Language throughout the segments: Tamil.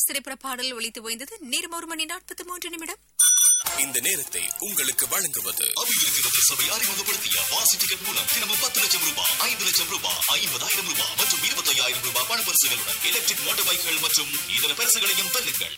பாஸ் திரைப்பட பாடல் ஒலித்து ஓய்ந்தது நேரம் ஒரு மணி நாற்பத்தி மூன்று நிமிடம் இந்த நேரத்தை உங்களுக்கு வழங்குவது அபிவிருத்தி சபை அறிமுகப்படுத்திய வாசி டிக்கெட் மூலம் தினமும் பத்து லட்சம் ரூபாய் ஐந்து லட்சம் ரூபாய் ஐம்பதாயிரம் ரூபாய் மற்றும் இருபத்தையாயிரம் ரூபாய் பண பரிசுகளுடன் எலக்ட்ரிக் மோட்டார் பைக்குகள் மற்றும் இதர பரிசுகளையும் வெல்லுங்கள்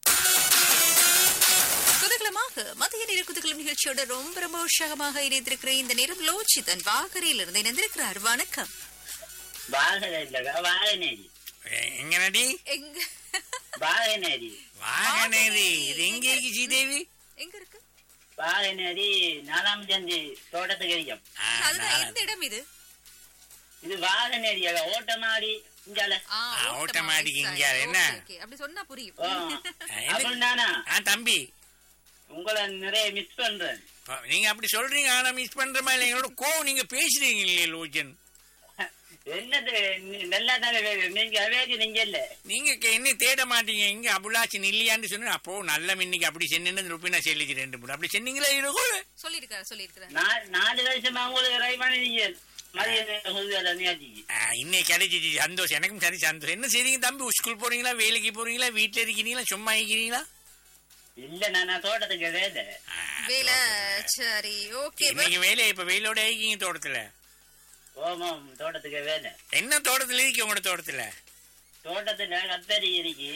குதூகலமாக மத்திய நேர குதூகலம் நிகழ்ச்சியோட ரொம்ப ரொம்ப உற்சாகமாக இணைந்திருக்கிற இந்த நேரம் லோச்சிதன் வாகரையில் இருந்து இணைந்திருக்கிறார் வணக்கம் வாகன இல்லக்கா வாகனேரி எங்கனடி எங்க வாகனேரி வாகனேரி இது எங்க இருக்கு ஸ்ரீதேவி எங்க இருக்கு வாகனேரி நாலாம் ஜந்தி தோட்டத்துக்கு இருக்கும் ஆ, அதுதான் நான்- எந்த இடம் இது இது வாகனேரி ஓட்டமாடி இங்கால ஆ, ஆ, ஓட்டமாடி ஓட்டமாடிக்கு side. இங்க என்ன? Okay, okay. அப்படி சொன்னா புரியும் ஆ. எனக்கு- அப்படின்னானா ஆ தம்பி உங்களை நிறைய மிஸ் பண்றேன் ப- நீங்க அப்படி சொல்றீங்க ஆனா மிஸ் பண்ற மாதிரி எங்களோட கோவம் நீங்க பேசுறீங்க இல்லையே லோஜன் என்னது நீ- நல்லா தானே வேறு நீங்க அவேஜி நீங்க இல்ல நீங்க கே- என்ன தேட மாட்டீங்க எங்க அபுலாச்சி இல்லையான்னு சொன்னா அப்போ நல்ல மின்னிக்கு அப்படி சென்னு ருப்பினா செல்லிச்சு ரெண்டு மூணு அப்படி சென்னீங்களா இருக்கும் சொல்லிருக்காரு சொல்லிருக்காரு நா- நாலு வருஷமா உங்களுக்கு ரை பண்ணீங்க மதிய நியாச்சிக்கு இன்னைக்கு கிடைச்சிச்சு சந்தோஷம் எனக்கும் சரி சந்தோஷம் என்ன செய்றீங்க தம்பி ஸ்கூல் போறீங்களா வேலைக்கு போறீங்களா வீட்டுல இருக்கிறீங்களா சும்மா இருக்கிறீங்களா இல்ல நான் நான் தோட்டத்துக்கு வேலை ஆ, வேலை சரி ஓகே இன்னைக்கு வேலை இப்ப வெயிலோட இருக்கீங்க தோட்டத்துல ஓமாம் தோட்டத்துக்கு வேலை என்ன தோட்டத்துல இருக்கு உங்களோட தோட்டத்துல தோட்டத்துல கத்தரி இருக்கு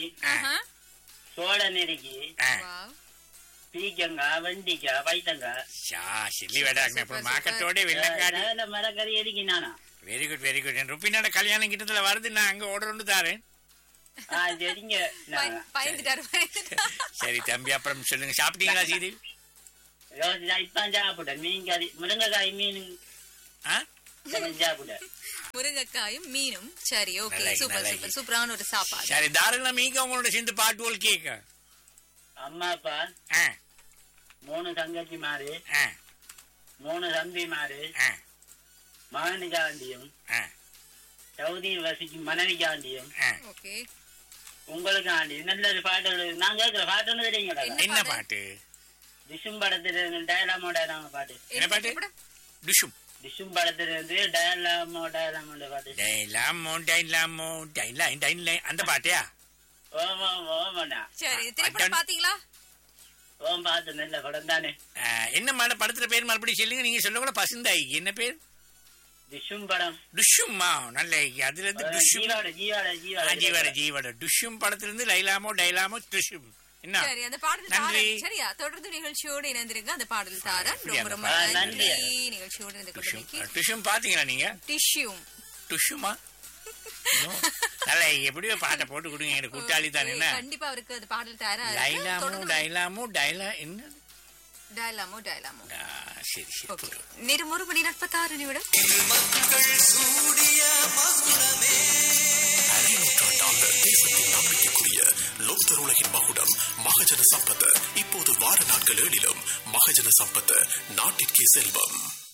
சோழன் இருக்கு ஆ. பீக்கங்காய் வெண்டிக்காய் பைத்தங்காய் ஷா சில்லி வேடாங்க அப்புறம் சூப்பர், மாக்கத்தோட வெள்ளக்காடு நல்ல மரக்கறி இருக்கு நானா வெரி குட் வெரி குட் ருப்பினோட கல்யாணம் கிட்டத்துல வருது நான் அங்க ஆர்டர் ஒன்று தாரேன் ஆ சரிங்க நான் பயந்துட்டாரு பயந்துட்டாரு. சரி தம்பி அப்புறம் சொல்லுங்க சாப்பிட்டீங்களா சீதி யோசிச்சா இப்ப சாப்பிட்டேன் மீன் கறி முருங்கைக்காய் மீன் ஆ சாப்பிட முருங்கைக்காயும் மீனும் சரி ஓகே நல்லா இருக்கு, சூப்பர் நல்லா சூப்பர் இருக்கு. சூப்பரான ஒரு சாப்பாடு சரி தாராளம் மீக்க உங்களோட சேர்ந்து பாட்டு போல் கேட்க அம்மா அப்பா ஆ மூணு தங்கச்சி மாறு ஆ மூணு தம்பி மாறு ஆ மகனுக்காண்டியும் ஆ சவுதி வசிக்கும் மனைவிக்காண்டியும் ஆ ஓகே உங்களுக்காண்டி நல்ல ஒரு பாட்டு நான் கேட்கிற பாட்டுன்னு தெரியுங்களா என்ன பாட்டு டிஷும் படத்துல டயலாமோ டயலாமோ பாட்டு என்ன பாட்டு டுஷும் டிஷும் படத்துல இருந்து டயலாமோ டயலாமோட பாட்டு டைலாமோ டைலாமோ டைலா டைலை அந்த பாட்டியா ஓமா ஓமாடா சரி திரைப்படம் அதான். பாத்தீங்களா ஓம் பார்த்து நல்ல படம் தானே ஆ, என்ன மாட படத்துல பேர் மறுபடியும் சொல்லுங்க நீங்க சொல்ல கூட பசுந்தாய் என்ன பேர் டிஷும் படம் டுஷும்மா நல்ல அதுல இருந்து டுஷும் ஜீவாட ஜீவாட ஆ, ஜீவட ஜீவாட ஜீவட டுஷும் படத்துல இருந்து லைலாமோ டைலாமோ டுஷும் என்ன சரி அந்த பாடல் நன்றி. தாரன் சரியா தொடர்ந்து நிகழ்ச்சியோடு இணைந்திருங்க அந்த பாடல் தாரன் அப்படியா, ரொம்ப ரொம்ப அந்த நன்றி பாடல். நிகழ்ச்சியோடு இருந்து டுஷும் கொண்டிருக்கீங்க டுஷும் பாத்தீங்களா நீங்க டிஷ்யூம் டுஷுமா இன்னும் நல்ல எப்படியோ பாட்டை போட்டு கொடுங்க எனக்கு கூட்டாளி தான் என்ன கண்டிப்பா அவருக்கு அந்த பாடல் தயாரா லைலாமோ டைலாமோ டைலா என்ன டயலாமோ டயலாமோ ஆ, சரி சரி ஓகே போடு. நேரம் ஒரு மணி நாற்பத்தாறு நிமிடம் நூற்றாண்டாக தேசத்தின் நம்பிக்கைக்குரிய லோக்தர் உலகின் மகுடம் மகஜன சம்பத் இப்போது வார நாட்கள் ஏழிலும் மகஜன சம்பத் நாட்டிற்கே செல்வம்